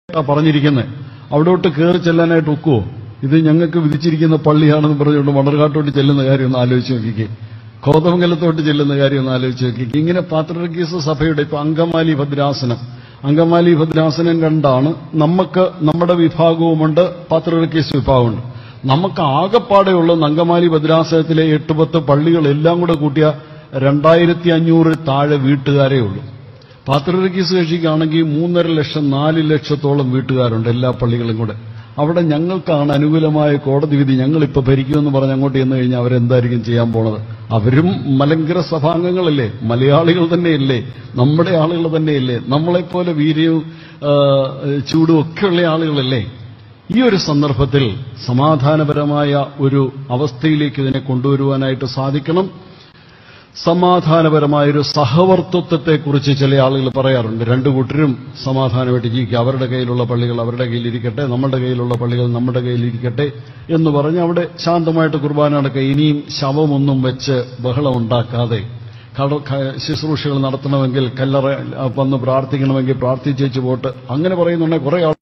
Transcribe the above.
പറഞ്ഞിരിക്കുന്നത് അവിടോട്ട് കയറി ചെല്ലാനായിട്ട് ഒക്കുവോ ഇത് ഞങ്ങൾക്ക് വിധിച്ചിരിക്കുന്ന പള്ളിയാണെന്ന് പറഞ്ഞുകൊണ്ട് മണർകാട്ടോട്ട് ചെല്ലുന്ന കാര്യം ഒന്ന് ആലോചിച്ച് നോക്കിക്കേ കോതമംഗലത്തോട്ട് ചെല്ലുന്ന കാര്യം ഒന്ന് ആലോചിച്ച് നോക്കിക്കേ ഇങ്ങനെ പാത്രകീസ് സഭയുടെ ഇപ്പൊ അങ്കമാലി ഭദ്രാസനം അങ്കമാലി ഭദ്രാസനം കണ്ടാണ് നമുക്ക് നമ്മുടെ വിഭാഗവുമുണ്ട് പാത്രകീസ് വിഭാഗമുണ്ട് നമുക്ക് ആകെപ്പാടെയുള്ള അങ്കമാലി ഭദ്രാസനത്തിലെ എട്ട് പത്ത് പള്ളികൾ എല്ലാം കൂടെ കൂട്ടിയ രണ്ടായിരത്തി അഞ്ഞൂറ് താഴെ വീട്ടുകാരേ ഉള്ളൂ പാത്രകീസ് കക്ഷിക്കാണെങ്കിൽ മൂന്നര ലക്ഷം നാല് ലക്ഷത്തോളം വീട്ടുകാരുണ്ട് എല്ലാ പള്ളികളും കൂടെ അവിടെ ഞങ്ങൾക്കാണ് അനുകൂലമായ കോടതി വിധി ഞങ്ങളിപ്പോൾ ഭരിക്കുമെന്ന് പറഞ്ഞ് അങ്ങോട്ട് ചെന്ന് കഴിഞ്ഞാൽ അവരെന്തായിരിക്കും ചെയ്യാൻ പോണത് അവരും മലങ്കര സഭാംഗങ്ങളല്ലേ മലയാളികൾ തന്നെയല്ലേ നമ്മുടെ ആളുകൾ തന്നെയല്ലേ നമ്മളെപ്പോലെ വീര്യവും ആ, ചൂടും ഒക്കെയുള്ള ആളുകളല്ലേ ഈ ഒരു സന്ദർഭത്തിൽ സമാധാനപരമായ ഒരു അവസ്ഥയിലേക്ക് ഇതിനെ കൊണ്ടുവരുവാനായിട്ട് സാധിക്കണം സമാധാനപരമായൊരു സഹവർത്തിത്വത്തെക്കുറിച്ച് ചില ആളുകൾ പറയാറുണ്ട് രണ്ടു കൂട്ടരും സമാധാനമായിട്ട് ജീവിക്കുക അവരുടെ കയ്യിലുള്ള പള്ളികൾ അവരുടെ കയ്യിലിരിക്കട്ടെ നമ്മുടെ കയ്യിലുള്ള പള്ളികൾ നമ്മുടെ കയ്യിലിരിക്കട്ടെ എന്ന് പറഞ്ഞ് അവിടെ ശാന്തമായിട്ട് കുർബാന നടക്കുക ഇനിയും ശവമൊന്നും വെച്ച് ബഹളം ഉണ്ടാക്കാതെ കട- ക- ശുശ്രൂഷകൾ നടത്തണമെങ്കിൽ കല്ലറ വന്ന് പ്രാർത്ഥിക്കണമെങ്കിൽ പ്രാർത്ഥിച്ചേച്ച് പോട്ട് അങ്ങനെ പറയുന്നുണ്ടെങ്കിൽ കുറെ ആൾ